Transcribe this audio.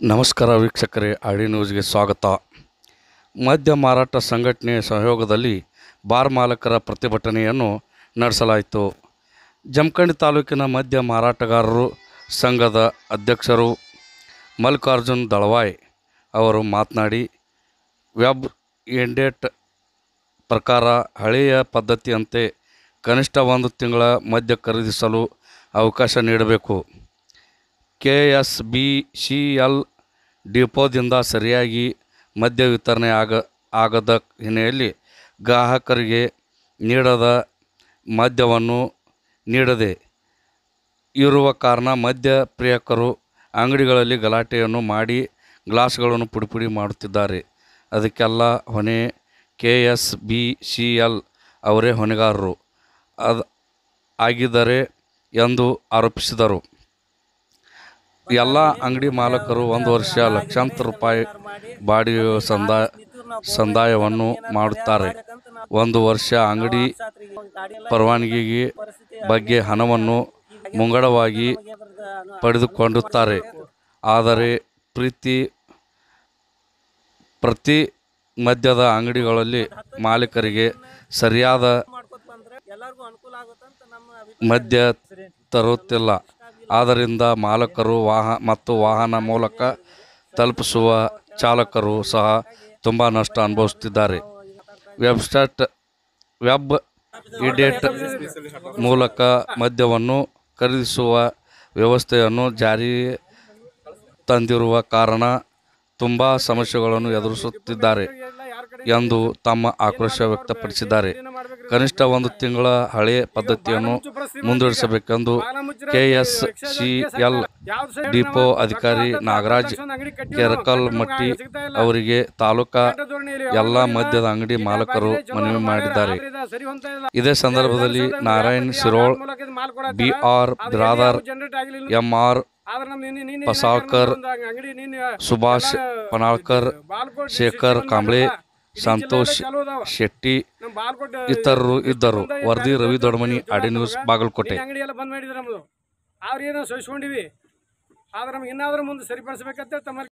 ನಮಸ್ಕಾರ ವೀಕ್ಷಕರೇ ಆಡಿ ನ್ಯೂಸ್ಗೆ ಸ್ವಾಗತ ಮದ್ಯ ಮಾರಾಟ ಸಂಘಟನೆ ಸಹಯೋಗದಲ್ಲಿ ಬಾರ್ ಮಾಲಕರ ಪ್ರತಿಭಟನೆಯನ್ನು ನಡೆಸಲಾಯಿತು ಜಮಖಂಡಿ ತಾಲೂಕಿನ ಮದ್ಯ ಮಾರಾಟಗಾರರು ಸಂಘದ ಅಧ್ಯಕ್ಷರು ಮಲ್ಲಿಕಾರ್ಜುನ್ ದಳವಾಯ್ ಅವರು ಮಾತನಾಡಿ ವೆಬ್ ಎಂಡೇಟ್ ಪ್ರಕಾರ ಹಳೆಯ ಪದ್ಧತಿಯಂತೆ ಕನಿಷ್ಠ ಒಂದು ತಿಂಗಳ ಮದ್ಯ ಖರೀದಿಸಲು ಅವಕಾಶ ನೀಡಬೇಕು K S B C L ಡಿಪೋದಿಂದ ಸರಿಯಾಗಿ ಮದ್ಯ ವಿತರಣೆ ಆಗ ಆಗದ ಹಿನ್ನೆಲೆಯಲ್ಲಿ ಗ್ರಾಹಕರಿಗೆ ನೀಡದ ಮದ್ಯವನ್ನು ನೀಡದೆ ಇರುವ ಕಾರಣ ಮದ್ಯ ಪ್ರಿಯಕರು ಅಂಗಡಿಗಳಲ್ಲಿ ಗಲಾಟೆಯನ್ನು ಮಾಡಿ ಗ್ಲಾಸ್ಗಳನ್ನು ಪುಡಿಪುಡಿ ಮಾಡುತ್ತಿದ್ದಾರೆ ಅದಕ್ಕೆಲ್ಲ ಹೊಣೆ K S B C L ಅವರೇ ಹೊಣೆಗಾರರು ಅದು ಆಗಿದ್ದಾರೆ ಎಂದು ಆರೋಪಿಸಿದರು ಎಲ್ಲ ಅಂಗಡಿ ಮಾಲಕರು ಒಂದು ವರ್ಷ ಲಕ್ಷಾಂತರ ರೂಪಾಯಿ ಬಾಡಿಗೆ ಸಂದಾಯ ಸಂದಾಯವನ್ನು ಮಾಡುತ್ತಾರೆ ಒಂದು ವರ್ಷ ಅಂಗಡಿ ಪರವಾನಗಿಗೆ ಬಗ್ಗೆ ಹಣವನ್ನು ಮುಂಗಡವಾಗಿ ಪಡೆದುಕೊಳ್ಳುತ್ತಾರೆ ಆದರೆ ಪ್ರೀತಿ ಪ್ರತಿ ಮದ್ಯದ ಅಂಗಡಿಗಳಲ್ಲಿ ಮಾಲೀಕರಿಗೆ ಸರಿಯಾದ ಮದ್ಯ ತರುತ್ತಿಲ್ಲ ಆದ್ದರಿಂದ ಮಾಲಕರು ವಾಹ ಮತ್ತು ವಾಹನ ಮೂಲಕ ತಲುಪಿಸುವ ಚಾಲಕರು ಸಹ ತುಂಬ ನಷ್ಟ ಅನುಭವಿಸುತ್ತಿದ್ದಾರೆ ವೆಬ್ಸೈಟ್ ವೆಬ್ ಇಡೇಟ್ ಮೂಲಕ ಮದ್ಯವನ್ನು ಖರೀದಿಸುವ ವ್ಯವಸ್ಥೆಯನ್ನು ಜಾರಿ ತಂದಿರುವ ಕಾರಣ ತುಂಬ ಸಮಸ್ಯೆಗಳನ್ನು ಎದುರಿಸುತ್ತಿದ್ದಾರೆ ಎಂದು ತಮ್ಮ ಆಕ್ರೋಶ ವ್ಯಕ್ತಪಡಿಸಿದ್ದಾರೆ ಕನಿಷ್ಠ ಒಂದು ತಿಂಗಳ ಹಳೆಯ ಪದ್ಧತಿಯನ್ನು ಮುಂದುವರಿಸಬೇಕೆಂದು K S C L depot ಅಧಿಕಾರಿ ನಾಗರಾಜ್ ಕೆರಕಲ್ ಮಟ್ಟಿ ಅವರಿಗೆ ತಾಲೂಕಾ ಎಲ್ಲ ಮದ್ಯದ ಅಂಗಡಿ ಮಾಲಕರು ಮನವಿ ಮಾಡಿದ್ದಾರೆ ಇದೇ ಸಂದರ್ಭದಲ್ಲಿ Narayan Shirol B R Biradar M R Pasalkar Subhash Panalkar Shekhar Kamble Santosh Shetty ಇತರರು ಇದ್ದರು ವರದಿ ರವಿ ದೊಡಮನಿ ಆಡಿ ನ್ಯೂಸ್ ಬಾಗಲಕೋಟೆ ಅಂಗಡಿ ಎಲ್ಲ ಬಂದ್ ಮಾಡಿದ್ರು ನಮ್ದು ಅವ್ರೇನೋ ಸಹಿಸ್ಕೊಂಡಿವಿ ಆದ್ರೆ ನಮ್ಗೆ ಇನ್ನಾದ್ರೂ ಮುಂದೆ ಸರಿಪಡಿಸ್ಬೇಕಂತ ತಮ್ಮ